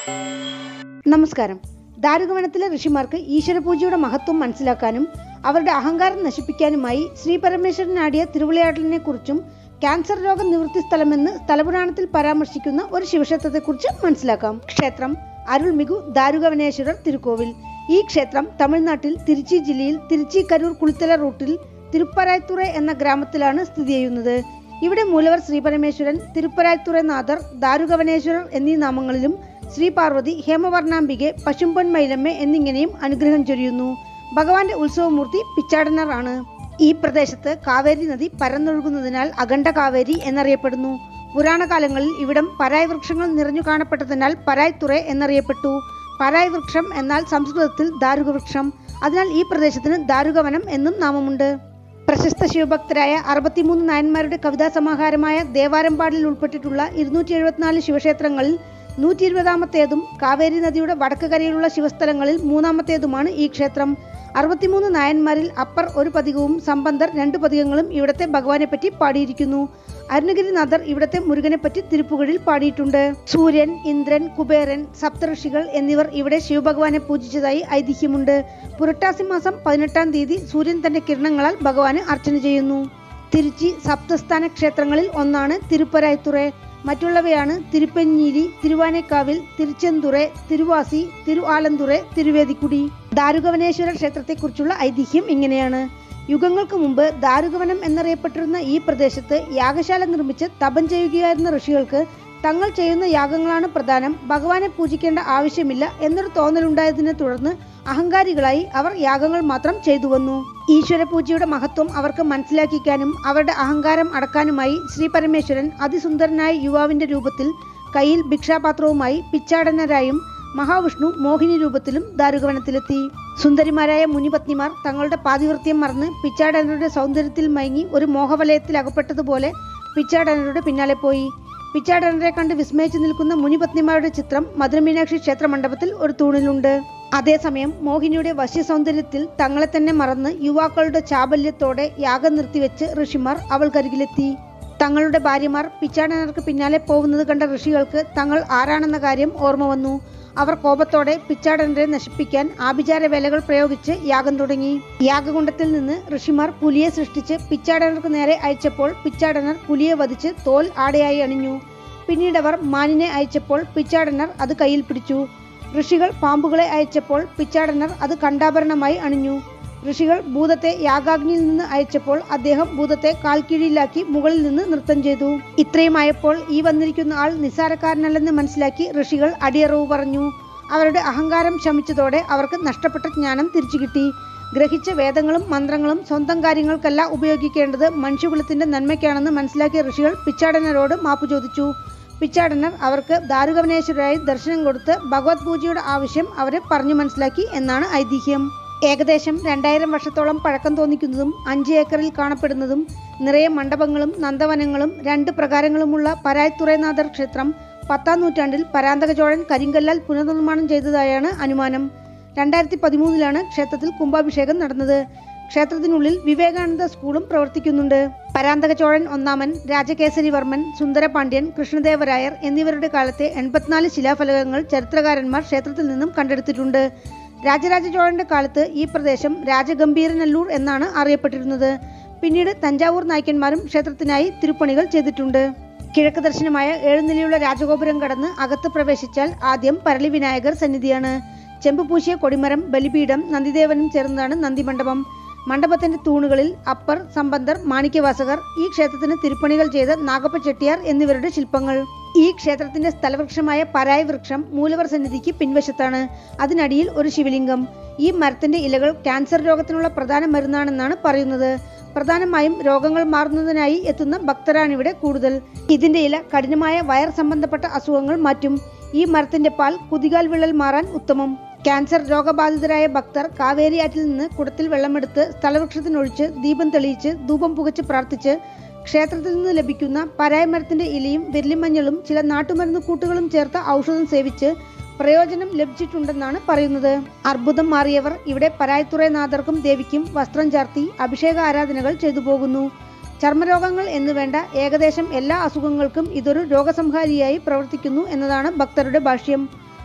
നമസ്കാരം ദാരുകവനത്തിലെ ഋഷിമാർക്ക് ഈശ്വരപൂജയുടെ മഹത്വം മനസ്സിലാക്കാനും അവരുടെ അഹങ്കാരം നശിപ്പിക്കാനുമായി ശ്രീ പരമേശ്വരനാടിയ തിരുവിളയാടലിനെ കുറിച്ചും ക്യാൻസർ രോഗ നിവൃത്തി സ്ഥലമെന്ന് സ്ഥലപുരാണത്തിൽ പരാമർശിക്കുന്ന ഒരു ശിവക്ഷേത്രത്തെക്കുറിച്ച് മനസ്സിലാക്കാം ക്ഷേത്രം അരുൾമികു ദാരുകവനേശ്വരർ തിരുക്കോവിൽ ഈ ക്ഷേത്രം തമിഴ്നാട്ടിൽ തിരുച്ചി ജില്ലയിൽ തിരുച്ചി കരൂർ കുളിത്തല റൂട്ടിൽ തിരുപ്പരായ്ത്തുറ എന്ന ഗ്രാമത്തിലാണ് സ്ഥിതി ചെയ്യുന്നത് ഇവിടെ മൂലവർ ശ്രീപരമേശ്വരൻ തിരുപ്പരായ്ത്തുറ നാഥർ ദാരുകവനേശ്വരർ എന്നീ നാമങ്ങളിലും ശ്രീ പാർവതി ഹേമവർണാംബികെ പശുമ്പൊൻ മൈലമ്മ എന്നിങ്ങനെയും അനുഗ്രഹം ചൊരിയുന്നു ഭഗവാന്റെ ഉത്സവമൂർത്തി പിച്ചാടനർ ആണ് ഈ പ്രദേശത്ത് കാവേരി നദി പരന്നൊഴുകുന്നതിനാൽ അഖണ്ഡ കാവേരി എന്നറിയപ്പെടുന്നു പുരാണകാലങ്ങളിൽ ഇവിടം പരായ് വൃക്ഷങ്ങൾ നിറഞ്ഞു കാണപ്പെട്ടതിനാൽ പരായ്ത്തുറ എന്നറിയപ്പെട്ടു പരായ് വൃക്ഷം എന്നാൽ സംസ്കൃതത്തിൽ ദാരുകവൃക്ഷം അതിനാൽ ഈ പ്രദേശത്തിന് ദാരുകവനം എന്നും നാമമുണ്ട് പ്രശസ്ത ശിവഭക്തരായ അറുപത്തിമൂന്ന് നായന്മാരുടെ കവിതാ സമാഹാരമായ ദേവാരമ്പാടിൽ ഉൾപ്പെട്ടിട്ടുള്ള ഇരുന്നൂറ്റി എഴുപത്തിനാല് ശിവക്ഷേത്രങ്ങളിൽ നൂറ്റി ഇരുപതാമത്തേതും കാവേരി നദിയുടെ വടക്ക് കരയിലുള്ള ശിവസ്ഥലങ്ങളിൽ മൂന്നാമത്തേതുമാണ് ഈ ക്ഷേത്രം അറുപത്തിമൂന്ന് നായന്മാരിൽ അപ്പർ ഒരു പതികവും സമ്പന്തർ രണ്ട് പതികങ്ങളും ഇവിടത്തെ ഭഗവാനെ പറ്റി പാടിയിരിക്കുന്നു അരുണഗിരിനാഥർ ഇവിടത്തെ മുരുകനെ പറ്റി തിരുപ്പുകളിൽ പാടിയിട്ടുണ്ട് സൂര്യൻ ഇന്ദ്രൻ കുബേരൻ സപ്തഋഷികൾ എന്നിവർ ഇവിടെ ശിവഭഗവാനെ പൂജിച്ചതായി ഐതിഹ്യമുണ്ട് പുരട്ടാസി മാസം പതിനെട്ടാം തീയതി സൂര്യൻ തന്റെ കിരണങ്ങളാൽ ഭഗവാന് അർച്ചന ചെയ്യുന്നു തിരുച്ചി സപ്തസ്ഥാന ക്ഷേത്രങ്ങളിൽ ഒന്നാണ് തിരുപ്പരായ്ത്തുറ മറ്റുള്ളവയാണ് തിരുപ്പഞ്ഞീരി തിരുവാനേക്കാവിൽ തിരുച്ചെന്തുറ തിരുവാസി തിരു ആലന്തുറ തിരുവേദിക്കുടി ദാരുകവനേശ്വര ക്ഷേത്രത്തെക്കുറിച്ചുള്ള ഐതിഹ്യം ഇങ്ങനെയാണ് യുഗങ്ങൾക്ക് മുമ്പ് ദാരുകവനം എന്നറിയപ്പെട്ടിരുന്ന ഈ പ്രദേശത്ത് യാഗശാല നിർമ്മിച്ച് തപം ചെയ്യുകയായിരുന്ന ഋഷികൾക്ക് തങ്ങൾ ചെയ്യുന്ന യാഗങ്ങളാണ് പ്രധാനം ഭഗവാനെ പൂജിക്കേണ്ട ആവശ്യമില്ല എന്നൊരു തോന്നലുണ്ടായതിനെ തുടർന്ന് അഹങ്കാരികളായി അവർ യാഗങ്ങൾ മാത്രം ചെയ്തു വന്നു ഈശ്വര പൂജയുടെ മഹത്വം അവർക്ക് മനസ്സിലാക്കിക്കാനും അവരുടെ അഹങ്കാരം അടക്കാനുമായി ശ്രീ പരമേശ്വരൻ അതിസുന്ദരനായ യുവാവിന്റെ രൂപത്തിൽ കയ്യിൽ ഭിക്ഷാപാത്രവുമായി പിച്ചാടനരായും മഹാവിഷ്ണു മോഹിനി രൂപത്തിലും ദാരുകവനത്തിലെത്തി സുന്ദരിമാരായ മുനിപത്നിമാർ തങ്ങളുടെ പാതിവൃത്യം മറന്ന് പിച്ചാടനരുടെ സൗന്ദര്യത്തിൽ മയങ്ങി ഒരു മോഹവലയത്തിൽ അകപ്പെട്ടതുപോലെ പിച്ചാടനരുടെ പിന്നാലെ പോയി പിച്ചാടനരെ കണ്ട് വിസ്മയിച്ചു നിൽക്കുന്ന മുനിപത്നിമാരുടെ ചിത്രം മധുരമീനാക്ഷി ക്ഷേത്ര മണ്ഡപത്തിൽ ഒരു തൂണിലുണ്ട് അതേസമയം മോഹിനിയുടെ വശ്യസൗന്ദര്യത്തിൽ തങ്ങളെ തന്നെ മറന്ന് യുവാക്കളുടെ ചാബല്യത്തോടെ യാഗം നിർത്തിവെച്ച് ഋഷിമാർ അവൾക്കരികിലെത്തി തങ്ങളുടെ ഭാര്യമാർ പിച്ചാടനർക്ക് പിന്നാലെ പോകുന്നത് കണ്ട ഋഷികൾക്ക് തങ്ങൾ ആരാണെന്ന കാര്യം ഓർമ്മ വന്നു അവർ കോപത്തോടെ പിച്ചാടനരെ നശിപ്പിക്കാൻ ആഭിചാര വേലകൾ പ്രയോഗിച്ച് യാഗം തുടങ്ങി യാഗകുണ്ടത്തിൽ നിന്ന് ഋഷിമാർ പുലിയെ സൃഷ്ടിച്ച് പിച്ചാടനർക്ക് നേരെ അയച്ചപ്പോൾ പിച്ചാടനർ പുലിയെ വധിച്ച് തോൽ ആടയായി അണിഞ്ഞു പിന്നീട് അവർ മാനിനെ അയച്ചപ്പോൾ പിച്ചാടനർ അത് കയ്യിൽ പിടിച്ചു ഋഷികൾ പാമ്പുകളെ അയച്ചപ്പോൾ പിച്ചാടനർ അത് കണ്ടാഭരണമായി അണിഞ്ഞു ഋഷികൾ ഭൂതത്തെ യാഗാഗ്നിയിൽ നിന്ന് അയച്ചപ്പോൾ അദ്ദേഹം ഭൂതത്തെ കാൽക്കീഴിലാക്കി മുകളിൽ നിന്ന് നൃത്തം ചെയ്തു ഇത്രയുമായപ്പോൾ ഈ വന്നിരിക്കുന്ന ആൾ നിസ്സാരക്കാരനല്ലെന്ന് മനസ്സിലാക്കി ഋഷികൾ അടിയറവ് പറഞ്ഞു അവരുടെ അഹങ്കാരം ശമിച്ചതോടെ അവർക്ക് നഷ്ടപ്പെട്ട ജ്ഞാനം തിരിച്ചു കിട്ടി ഗ്രഹിച്ച വേദങ്ങളും മന്ത്രങ്ങളും സ്വന്തം കാര്യങ്ങൾക്കല്ല ഉപയോഗിക്കേണ്ടത് മനുഷ്യകുലത്തിന്റെ നന്മയ്ക്കാണെന്ന് മനസ്സിലാക്കിയ ഋഷികൾ പിച്ചാടനരോട് മാപ്പു ചോദിച്ചു പിച്ചാടനർ അവർക്ക് ദാരുകവനേശ്വരായി ദർശനം കൊടുത്ത് ഭഗവത് പൂജയുടെ ആവശ്യം അവരെ പറഞ്ഞു മനസ്സിലാക്കി എന്നാണ് ഐതിഹ്യം ഏകദേശം രണ്ടായിരം വർഷത്തോളം പഴക്കം തോന്നിക്കുന്നതും അഞ്ച് ഏക്കറിൽ കാണപ്പെടുന്നതും നിറയെ മണ്ഡപങ്ങളും നന്ദവനങ്ങളും രണ്ട് പ്രകാരങ്ങളുമുള്ള പരായ്ത്തുറൈനാഥർ ക്ഷേത്രം പത്താം നൂറ്റാണ്ടിൽ പരാന്തക ചോഴൻ കരിങ്കല്ലാൽ പുനർനിർമ്മാണം ചെയ്തതായാണ് അനുമാനം രണ്ടായിരത്തി പതിമൂന്നിലാണ് ക്ഷേത്രത്തിൽ കുംഭാഭിഷേകം നടന്നത് ക്ഷേത്രത്തിനുള്ളിൽ വിവേകാനന്ദ സ്കൂളും പ്രവർത്തിക്കുന്നുണ്ട് പരാന്തക ചോഴൻ ഒന്നാമൻ രാജകേസരിവർമ്മൻ സുന്ദരപാണ്ഡ്യൻ കൃഷ്ണദേവരായർ എന്നിവരുടെ കാലത്തെ എൺപത്തിനാല് ശിലാഫലകങ്ങൾ ചരിത്രകാരന്മാർ ക്ഷേത്രത്തിൽ നിന്നും കണ്ടെടുത്തിട്ടുണ്ട് രാജരാജ ചോഴന്റെ കാലത്ത് ഈ പ്രദേശം രാജഗംഭീരനല്ലൂർ എന്നാണ് അറിയപ്പെട്ടിരുന്നത് പിന്നീട് തഞ്ചാവൂർ നായ്ക്കന്മാരും ക്ഷേത്രത്തിനായി തിരുപ്പണികൾ ചെയ്തിട്ടുണ്ട് കിഴക്ക് ദർശനമായ ഏഴുനിലയുള്ള രാജഗോപുരം കടന്ന് അകത്ത് പ്രവേശിച്ചാൽ ആദ്യം പരളി വിനായകർ സന്നിധിയാണ് ചെമ്പ് പൂശിയ കൊടിമരം ബലിപീഠം നന്ദിദേവനും ചേർന്നതാണ് നന്ദിമണ്ഡപം മണ്ഡപത്തിന്റെ തൂണുകളിൽ അപ്പർ സമ്പന്തർ മാണിക്യവാസകർ ഈ ക്ഷേത്രത്തിന് തിരുപ്പണികൾ ചെയ്ത നാഗപ്പ ചെട്ടിയാർ എന്നിവരുടെ ശില്പങ്ങൾ ഈ ക്ഷേത്രത്തിന്റെ സ്ഥലവൃക്ഷമായ പരായ വൃക്ഷം മൂലവർ സന്നിധിക്ക് പിൻവശത്താണ് അതിനടിയിൽ ഒരു ശിവലിംഗം ഈ മരത്തിന്റെ ഇലകൾ ക്യാൻസർ രോഗത്തിനുള്ള പ്രധാന മരുന്നാണെന്നാണ് പറയുന്നത് പ്രധാനമായും രോഗങ്ങൾ മാറുന്നതിനായി എത്തുന്ന ഭക്തരാണിവിടെ കൂടുതൽ ഇതിന്റെ ഇല കഠിനമായ വയർ സംബന്ധപ്പെട്ട അസുഖങ്ങൾ മാറ്റും ഈ മരത്തിന്റെ പാൽ കുതികാൽ വിള്ളൽ മാറാൻ ഉത്തമം ക്യാൻസർ രോഗബാധിതരായ ഭക്തർ കാവേരിയാറ്റിൽ നിന്ന് കുടത്തിൽ വെള്ളമെടുത്ത് സ്ഥലവൃക്ഷത്തിനൊഴിച്ച് ദീപം തെളിയിച്ച് ധൂപം പുകച്ച് പ്രാർത്ഥിച്ച് ക്ഷേത്രത്തിൽ നിന്ന് ലഭിക്കുന്ന പരായമരത്തിന്റെ ഇലയും വെല്ലിമഞ്ഞളും ചില നാട്ടുമരുന്ന് കൂട്ടുകളും ചേർത്ത ഔഷധം സേവിച്ച് പ്രയോജനം ലഭിച്ചിട്ടുണ്ടെന്നാണ് പറയുന്നത് അർബുദം മാറിയവർ ഇവിടെ പരായത്തുറനാഥർക്കും ദേവിക്കും വസ്ത്രം ചാർത്തി അഭിഷേക ആരാധനകൾ ചെയ്തു പോകുന്നു ചർമ്മരോഗങ്ങൾ എന്നുവേണ്ട ഏകദേശം എല്ലാ അസുഖങ്ങൾക്കും ഇതൊരു രോഗസംഹാരിയായി പ്രവർത്തിക്കുന്നു എന്നതാണ് ഭക്തരുടെ ഭാഷ്യം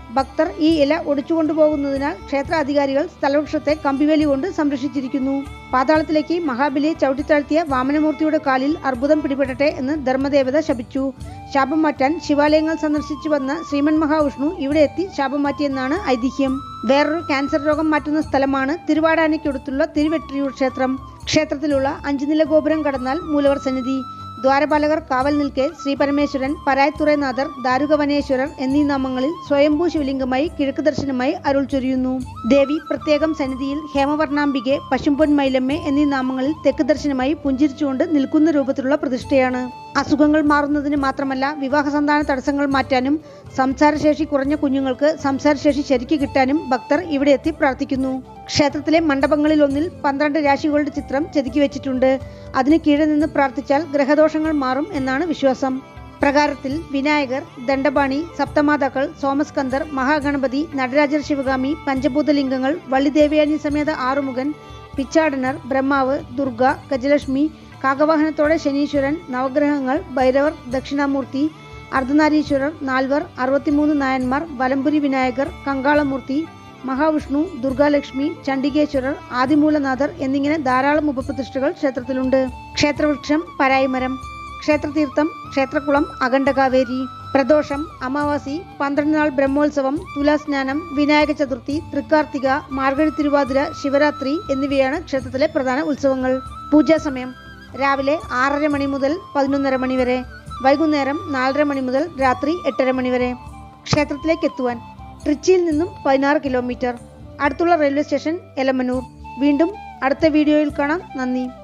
ഭക്തർ ഈ ഇല ഒടിച്ചുകൊണ്ടുപോകുന്നതിനാൽ ക്ഷേത്ര അധികാരികൾ സ്ഥലവൃക്ഷത്തെ കമ്പിവേലി കൊണ്ട് സംരക്ഷിച്ചിരിക്കുന്നു പാതാളത്തിലേക്ക് മഹാബലിയെ ചവിട്ടിത്താഴ്ത്തിയ വാമനമൂർത്തിയുടെ കാലിൽ അർബുദം പിടിപെടട്ടെ എന്ന് ധർമ്മദേവത ശപിച്ചു ശാപം മാറ്റാൻ ശിവാലയങ്ങൾ സന്ദർശിച്ചു വന്ന ശ്രീമൻ മഹാവിഷ്ണു ഇവിടെ എത്തി ശാപം മാറ്റിയെന്നാണ് ഐതിഹ്യം വേറൊരു ക്യാൻസർ രോഗം മാറ്റുന്ന സ്ഥലമാണ് തിരുവാടാനയ്ക്കടുത്തുള്ള തിരുവെട്ടിയൂർ ക്ഷേത്രം ക്ഷേത്രത്തിലുള്ള അഞ്ചുനില ഗോപുരം കടന്നാൽ മൂലവർ സന്നിധി ദ്വാരപാലകർ കാവൽ നിൽക്കെ ശ്രീ പരമേശ്വരൻ പരായത്തുറൈനാഥർ ദാരുകവനേശ്വരർ എന്നീ നാമങ്ങളിൽ സ്വയംഭൂ ശിവലിംഗമായി കിഴക്ക് ദർശനമായി അരുൾ ചൊരിയുന്നു ദേവി പ്രത്യേകം സന്നിധിയിൽ ഹേമവർണാംബികെ പശുമ്പൊൻ മൈലമ്മേ എന്നീ നാമങ്ങളിൽ തെക്ക് ദർശനമായി പുഞ്ചിരിച്ചുകൊണ്ട് നിൽക്കുന്ന രൂപത്തിലുള്ള പ്രതിഷ്ഠയാണ് അസുഖങ്ങൾ മാറുന്നതിന് മാത്രമല്ല വിവാഹ സന്താന തടസ്സങ്ങൾ മാറ്റാനും സംസാരശേഷി കുറഞ്ഞ കുഞ്ഞുങ്ങൾക്ക് സംസാരശേഷി ശരിക്ക് കിട്ടാനും ഭക്തർ ഇവിടെ എത്തി പ്രാർത്ഥിക്കുന്നു ക്ഷേത്രത്തിലെ മണ്ഡപങ്ങളിൽ ഒന്നിൽ പന്ത്രണ്ട് രാശികളുടെ ചിത്രം ചെതുക്കി വെച്ചിട്ടുണ്ട് അതിന് കീഴെ നിന്ന് പ്രാർത്ഥിച്ചാൽ ഗ്രഹദോഷങ്ങൾ മാറും എന്നാണ് വിശ്വാസം പ്രകാരത്തിൽ വിനായകർ ദണ്ഡപാണി സപ്തമാതാക്കൾ സോമസ്കന്ദർ മഹാഗണപതി നടരാജർ ശിവഗാമി പഞ്ചഭൂതലിംഗങ്ങൾ വള്ളിദേവയാനി സമേത ആറുമുഖൻ പിച്ചാടനർ ബ്രഹ്മാവ് ദുർഗ ഗജലക്ഷ്മി കാകവാഹനത്തോടെ ശനീശ്വരൻ നവഗ്രഹങ്ങൾ ഭൈരവർ ദക്ഷിണാമൂർത്തി അർദ്ധനാരീശ്വരർ നാൽവർ അറുപത്തിമൂന്ന് നായന്മാർ വലംപുരി വിനായകർ കങ്കാളമൂർത്തി മഹാവിഷ്ണു ദുർഗാലക്ഷ്മി ചണ്ഡികേശ്വരർ ആദിമൂലനാഥർ എന്നിങ്ങനെ ധാരാളം ഉപപ്രതിഷ്ഠകൾ ക്ഷേത്രത്തിലുണ്ട് ക്ഷേത്രവൃക്ഷം പരായ്മരം ക്ഷേത്രതീർത്ഥം ക്ഷേത്രക്കുളം അഖണ്ഡകാവേരി പ്രദോഷം അമാവാസി പന്ത്രണ്ട് നാൾ ബ്രഹ്മോത്സവം തുലാസ്നാനം വിനായക ചതുർത്ഥി തൃക്കാർത്തിക മാർഗഴി തിരുവാതിര ശിവരാത്രി എന്നിവയാണ് ക്ഷേത്രത്തിലെ പ്രധാന ഉത്സവങ്ങൾ പൂജാ സമയം രാവിലെ ആറര മണി മുതൽ പതിനൊന്നര മണി വരെ വൈകുന്നേരം നാലര മണി മുതൽ രാത്രി എട്ടര മണി വരെ ക്ഷേത്രത്തിലേക്ക് എത്തുവാൻ ട്രിച്ചിയിൽ നിന്നും പതിനാറ് കിലോമീറ്റർ അടുത്തുള്ള റെയിൽവേ സ്റ്റേഷൻ എലമനൂർ വീണ്ടും അടുത്ത വീഡിയോയിൽ കാണാം നന്ദി